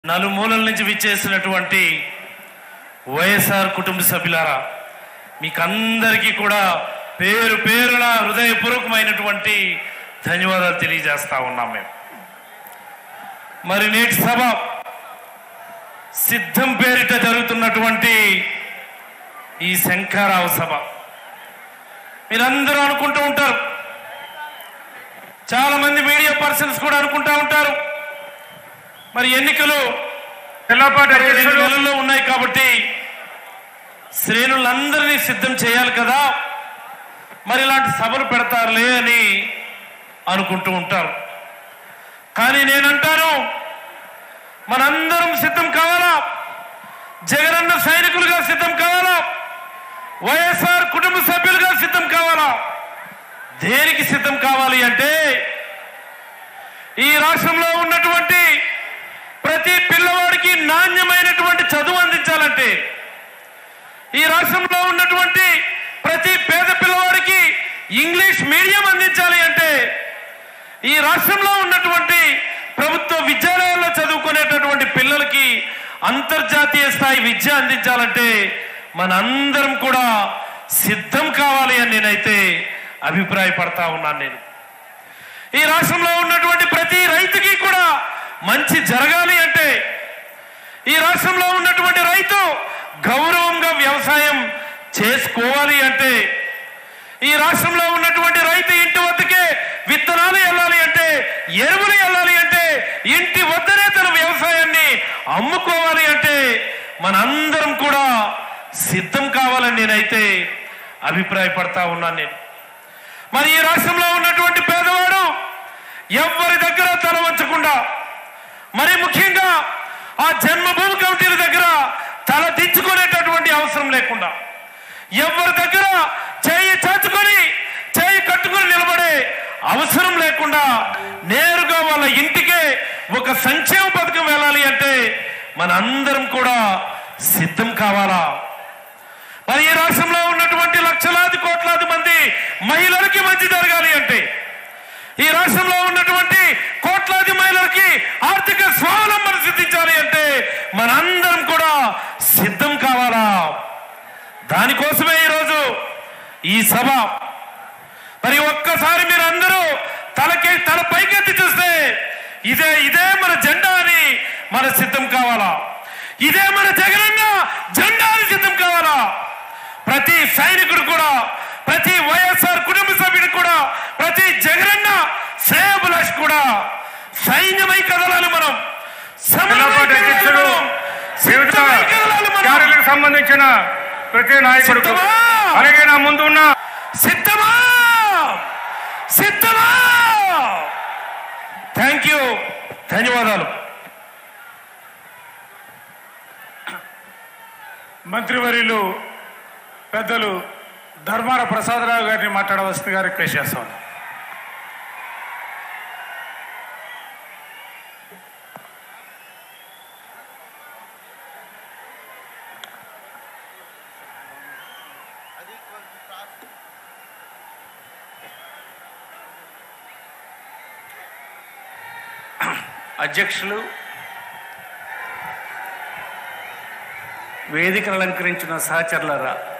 నలుమూలల నుంచి విచ్చేసినటువంటి వైఎస్ఆర్ కుటుంబ సభ్యులారా మీకందరికీ కూడా పేరు పేరున హృదయపూర్వకమైనటువంటి ధన్యవాదాలు తెలియజేస్తా ఉన్నాం మేము మరి నేటి సభ సిద్ధం పేరిట జరుగుతున్నటువంటి ఈ శంఖారావు సభ మీరందరూ అనుకుంటూ ఉంటారు చాలా మంది మీడియా పర్సన్స్ కూడా అనుకుంటా ఉంటారు మరి ఎన్నికలు తెల్లపాటి రెండు అధ్యక్షులు నెలల్లో ఉన్నాయి కాబట్టి శ్రేణులందరినీ సిద్ధం చేయాలి కదా మరి ఇలాంటి సభలు పెడతారులే అని అనుకుంటూ ఉంటారు కానీ నేనంటాను మనందరం సిద్ధం కావాలా జగనన్న సైనికులుగా సిద్ధం కావాలా వైఎస్ఆర్ కుటుంబ సభ్యులుగా సిద్ధం కావాలా దేనికి సిద్ధం కావాలి అంటే ఈ రాష్ట్రంలో ఉన్నటువంటి ప్రతి పిల్లవాడికి నాణ్యమైనటువంటి చదువు అందించాలంటే ఈ రాష్ట్రంలో ఉన్నటువంటి ప్రతి పేద పిల్లవాడికి ఇంగ్లీష్ మీడియం అందించాలి అంటే ఈ రాష్ట్రంలో ఉన్నటువంటి ప్రభుత్వ విద్యాలయాల్లో చదువుకునేటటువంటి పిల్లలకి అంతర్జాతీయ స్థాయి విద్య అందించాలంటే మనందరం కూడా సిద్ధం కావాలి అని నేనైతే అభిప్రాయపడతా ఉన్నాను నేను ఈ రాష్ట్రంలో ఉన్నటువంటి ప్రతి రైతుకి కూడా మంచి జరగాలి అంటే ఈ రాష్ట్రంలో ఉన్నటువంటి రైతు గౌరవంగా వ్యవసాయం చేసుకోవాలి అంటే ఈ రాష్ట్రంలో ఉన్నటువంటి రైతు ఇంటి వద్దకే విత్తనాలు వెళ్ళాలి అంటే ఎరువులు వెళ్ళాలి అంటే ఇంటి వద్దనే తన వ్యవసాయాన్ని అమ్ముకోవాలి అంటే మనందరం కూడా సిద్ధం కావాలని నేనైతే అభిప్రాయపడతా ఉన్నాను నేను మరి ఈ రాష్ట్రంలో ఉన్నటువంటి పేదవాడు ఎవరి దగ్గర తల వంచకుండా మరి ముఖ్యంగా ఆ జన్మభూమి కమిటీల దగ్గర తల దించుకునేటటువంటి అవసరం లేకుండా ఎవరి దగ్గర చేయి చాచుకొని చేయి కట్టుకొని నిలబడే అవసరం లేకుండా నేరుగా వాళ్ళ ఇంటికే ఒక సంక్షేమ పథకం వెళ్ళాలి అంటే మన అందరం కూడా సిద్ధం కావాలా మరి ఈ రాష్ట్రంలో ఉన్నటువంటి లక్షలాది కోట్లాది మంది మహిళలకి మంచి జరగాలి అంటే ఈ రాష్ట్రంలో ఉన్నటువంటి కోట్లాది మహిళలకి ఆర్థిక స్వావలంబన సిద్ధించాలి అంటే మనందరం కూడా సిద్ధం కావాలా దానికోసమే ఈరోజు ఈ సభ మరి ఒక్కసారి మీరు అందరూ తలకి తల పైకెత్తి చూస్తే ఇదే ఇదే మన జెండా అని మన సిద్ధం కావాలా ఇదే మన జగనన్న జెండా అని సిద్ధం కావాలా ప్రతి సైనికుడు కూడా ప్రతి వైఎస్ఆర్ కుటుంబ సభ్యుడు కూడా ప్రతి జగనన్న శ్రేయభిలాష్ కూడా సైన్యమై కదలాలి మనం సమరమై తెల్లపాటి కదలాలి అధ్యక్షులు మనం. వివిధ సిద్ధమై కదలాలి మనం. క్యాడర్లకు సంబంధించిన ప్రతి నాయకుడు సిద్ధమా? అలాగే నా ముందు ఉన్న సిద్ధమా సిద్ధమా థ్యాంక్ యూ ధన్యవాదాలు మంత్రివర్యులు పెద్దలు ధర్మార ప్రసాదరావు గారిని మాట్లాడవలసిందిగా రిక్వెస్ట్ చేస్తాను అధ్యక్షులు వేదికను అలంకరించిన సహచరులరా